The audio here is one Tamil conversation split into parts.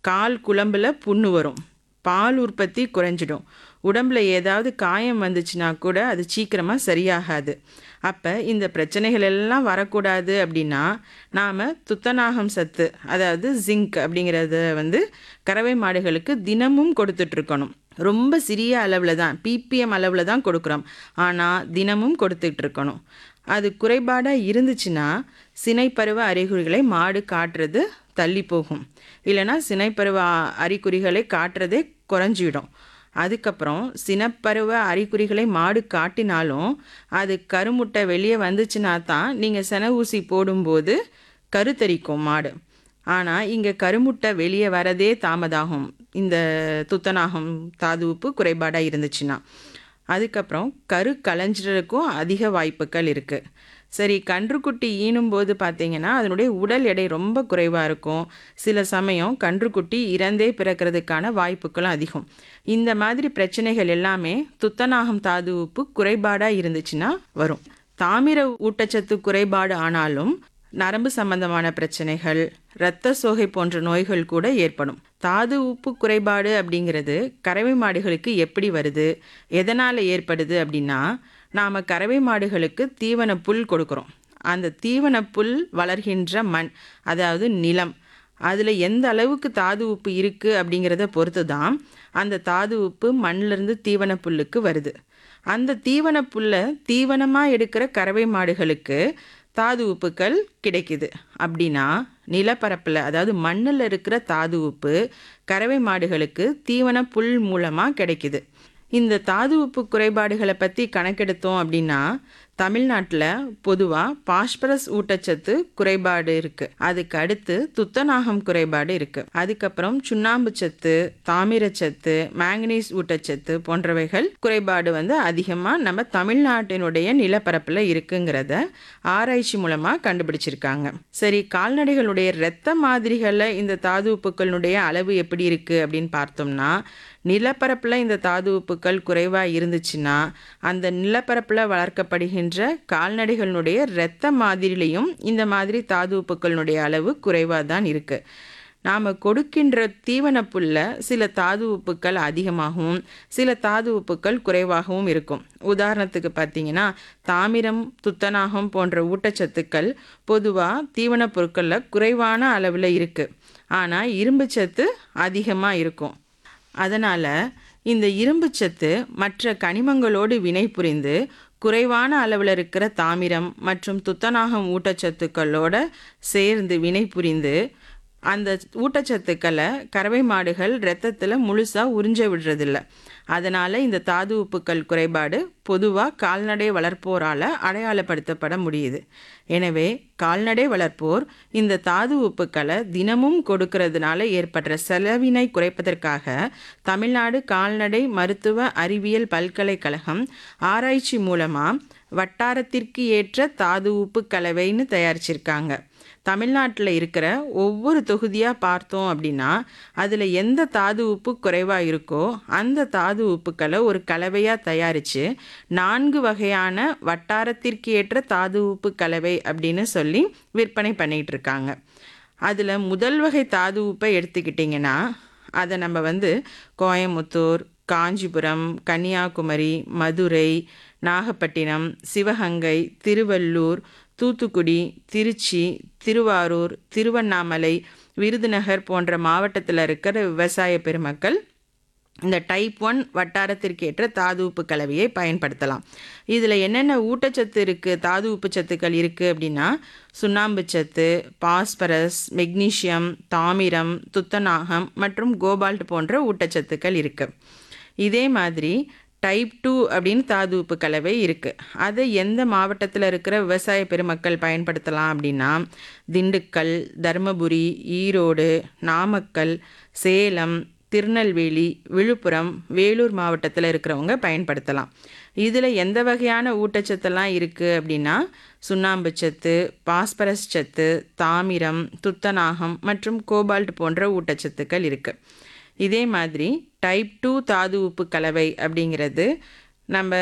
கால் குழம்புல புண்ணு வரும் பால் உற்பத்தி குறைஞ்சிடும் உடம்புல ஏதாவது காயம் வந்துச்சுன்னா கூட அது சீக்கிரமாக சரியாகாது அப்போ இந்த பிரச்சனைகள் எல்லாம் வரக்கூடாது அப்படின்னா நாம் துத்தநாகம் சத்து அதாவது ஜிங்க் அப்படிங்கிறத வந்து கறவை மாடுகளுக்கு தினமும் கொடுத்துட்ருக்கணும் ரொம்ப சிறிய அளவில் தான் பிபிஎம் அளவில் தான் கொடுக்குறோம் ஆனால் தினமும் கொடுத்துட்டு இருக்கணும் அது குறைபாடாக இருந்துச்சுன்னா சினைப்பருவ அறிகுறிகளை மாடு காட்டுறது தள்ளி போகும் இல்லைன்னா சினைப்பருவ அறிகுறிகளை காட்டுறதே குறைஞ்சிடும் அதுக்கப்புறம் சினப்பருவ அறிகுறிகளை மாடு காட்டினாலும் அது கருமுட்டை வெளியே வந்துச்சுன்னா தான் நீங்கள் சென ஊசி போடும்போது கருத்தரிக்கும் மாடு ஆனால் இங்கே கருமுட்டை வெளியே வரதே தாமதாகும் இந்த துத்தநாகம் தாது உப்பு குறைபாடாக இருந்துச்சுன்னா அதுக்கப்புறம் கரு கலைஞ்சிறதுக்கும் அதிக வாய்ப்புகள் இருக்குது சரி கன்றுக்குட்டி ஈனும்போது பார்த்தீங்கன்னா அதனுடைய உடல் எடை ரொம்ப குறைவாக இருக்கும் சில சமயம் கன்றுக்குட்டி இறந்தே பிறக்கிறதுக்கான வாய்ப்புகளும் அதிகம் இந்த மாதிரி பிரச்சனைகள் எல்லாமே துத்தநாகம் தாது உப்பு குறைபாடாக இருந்துச்சுன்னா வரும் தாமிர ஊட்டச்சத்து குறைபாடு ஆனாலும் நரம்பு சம்பந்தமான பிரச்சனைகள் இரத்த சோகை போன்ற நோய்கள் கூட ஏற்படும் தாது உப்பு குறைபாடு அப்படிங்கிறது கறவை மாடுகளுக்கு எப்படி வருது எதனால் ஏற்படுது அப்படின்னா நாம் கறவை மாடுகளுக்கு தீவன புல் கொடுக்குறோம் அந்த தீவன புல் வளர்கின்ற மண் அதாவது நிலம் அதில் எந்த அளவுக்கு தாது உப்பு இருக்குது அப்படிங்கிறத பொறுத்து தான் அந்த தாது உப்பு மண்ணிலிருந்து தீவன புல்லுக்கு வருது அந்த தீவன புல்லை தீவனமாக எடுக்கிற கறவை மாடுகளுக்கு தாது உப்புக்கள் கிடைக்குது அப்படின்னா நிலப்பரப்பில் அதாவது மண்ணில் இருக்கிற தாது உப்பு கறவை மாடுகளுக்கு தீவன புல் மூலமாக கிடைக்குது இந்த தாது உப்பு குறைபாடுகளை பற்றி கணக்கெடுத்தோம் அப்படின்னா தமிழ்நாட்டில் பொதுவாக பாஸ்பரஸ் ஊட்டச்சத்து குறைபாடு இருக்குது அதுக்கு அடுத்து துத்தநாகம் குறைபாடு இருக்குது அதுக்கப்புறம் சுண்ணாம்பு சத்து தாமிரச்சத்து மேங்கனீஸ் ஊட்டச்சத்து போன்றவைகள் குறைபாடு வந்து அதிகமாக நம்ம தமிழ்நாட்டினுடைய நிலப்பரப்பில் இருக்குங்கிறத ஆராய்ச்சி மூலமாக கண்டுபிடிச்சிருக்காங்க சரி கால்நடைகளுடைய இரத்த மாதிரிகளில் இந்த தாது உப்புக்களுடைய அளவு எப்படி இருக்குது அப்படின்னு பார்த்தோம்னா நிலப்பரப்பில் இந்த தாது உப்புக்கள் குறைவாக இருந்துச்சுன்னா அந்த நிலப்பரப்பில் வளர்க்கப்படுகின்ற கால்நடைகளினுடைய இரத்த மாதிரிலையும் இந்த மாதிரி தாது உப்புக்களினுடைய அளவு குறைவாக தான் இருக்குது நாம் கொடுக்கின்ற தீவன புல்ல சில தாது உப்புக்கள் அதிகமாகவும் சில தாது உப்புக்கள் குறைவாகவும் இருக்கும் உதாரணத்துக்கு பார்த்தீங்கன்னா தாமிரம் துத்தநாகம் போன்ற ஊட்டச்சத்துக்கள் பொதுவாக தீவன பொருட்களில் குறைவான அளவில் இருக்குது ஆனால் இரும்புச்சத்து அதிகமாக இருக்கும் அதனால் இந்த இரும்புச்சத்து மற்ற கனிமங்களோடு வினை புரிந்து குறைவான அளவில் இருக்கிற தாமிரம் மற்றும் துத்தநாகம் ஊட்டச்சத்துக்களோட சேர்ந்து வினை புரிந்து அந்த ஊட்டச்சத்துக்களை கறவை மாடுகள் இரத்தத்தில் முழுசாக உறிஞ்ச விடுறதில்ல அதனால் இந்த தாது உப்புக்கள் குறைபாடு பொதுவாக கால்நடை வளர்ப்போரால் அடையாளப்படுத்தப்பட முடியுது எனவே கால்நடை வளர்ப்போர் இந்த தாது உப்புக்களை தினமும் கொடுக்கறதுனால ஏற்படுற செலவினை குறைப்பதற்காக தமிழ்நாடு கால்நடை மருத்துவ அறிவியல் பல்கலைக்கழகம் ஆராய்ச்சி மூலமாக வட்டாரத்திற்கு ஏற்ற தாது உப்பு கலவைன்னு தயாரிச்சிருக்காங்க தமிழ்நாட்டில் இருக்கிற ஒவ்வொரு தொகுதியாக பார்த்தோம் அப்படின்னா அதில் எந்த தாது உப்பு குறைவாக இருக்கோ அந்த தாது உப்புக்களை ஒரு கலவையாக தயாரித்து நான்கு வகையான வட்டாரத்திற்கு ஏற்ற தாது உப்பு கலவை அப்படின்னு சொல்லி விற்பனை பண்ணிகிட்டு இருக்காங்க அதில் முதல் வகை தாது உப்பை எடுத்துக்கிட்டிங்கன்னா அதை நம்ம வந்து கோயமுத்தூர் காஞ்சிபுரம் கன்னியாகுமரி மதுரை நாகப்பட்டினம் சிவகங்கை திருவள்ளூர் தூத்துக்குடி திருச்சி திருவாரூர் திருவண்ணாமலை விருதுநகர் போன்ற மாவட்டத்தில் இருக்கிற விவசாய பெருமக்கள் இந்த டைப் ஒன் வட்டாரத்திற்கு ஏற்ற தாது உப்பு கலவையை பயன்படுத்தலாம் இதில் என்னென்ன ஊட்டச்சத்து இருக்குது தாது உப்பு சத்துக்கள் இருக்குது அப்படின்னா சுண்ணாம்பு சத்து பாஸ்பரஸ் மெக்னீஷியம் தாமிரம் துத்தநாகம் மற்றும் கோபால்ட் போன்ற ஊட்டச்சத்துக்கள் இருக்குது இதே மாதிரி டைப் டூ அப்படின்னு தாது உப்பு கலவை இருக்குது அதை எந்த மாவட்டத்தில் இருக்கிற விவசாய பெருமக்கள் பயன்படுத்தலாம் அப்படின்னா திண்டுக்கல் தருமபுரி ஈரோடு நாமக்கல் சேலம் திருநெல்வேலி விழுப்புரம் வேலூர் மாவட்டத்தில் இருக்கிறவங்க பயன்படுத்தலாம் இதில் எந்த வகையான ஊட்டச்சத்தெல்லாம் இருக்குது அப்படின்னா சுண்ணாம்பு சத்து பாஸ்பரஸ் சத்து தாமிரம் துத்தநாகம் மற்றும் கோபால்ட் போன்ற ஊட்டச்சத்துக்கள் இருக்குது இதே மாதிரி டைப் டூ தாது உப்பு கலவை அப்படிங்கிறது நம்ம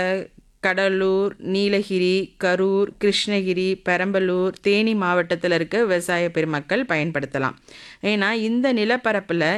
கடலூர் நீலகிரி கரூர் கிருஷ்ணகிரி பெரம்பலூர் தேனி மாவட்டத்தில் இருக்க விவசாய பெருமக்கள் பயன்படுத்தலாம் ஏன்னா இந்த நிலப்பரப்பில்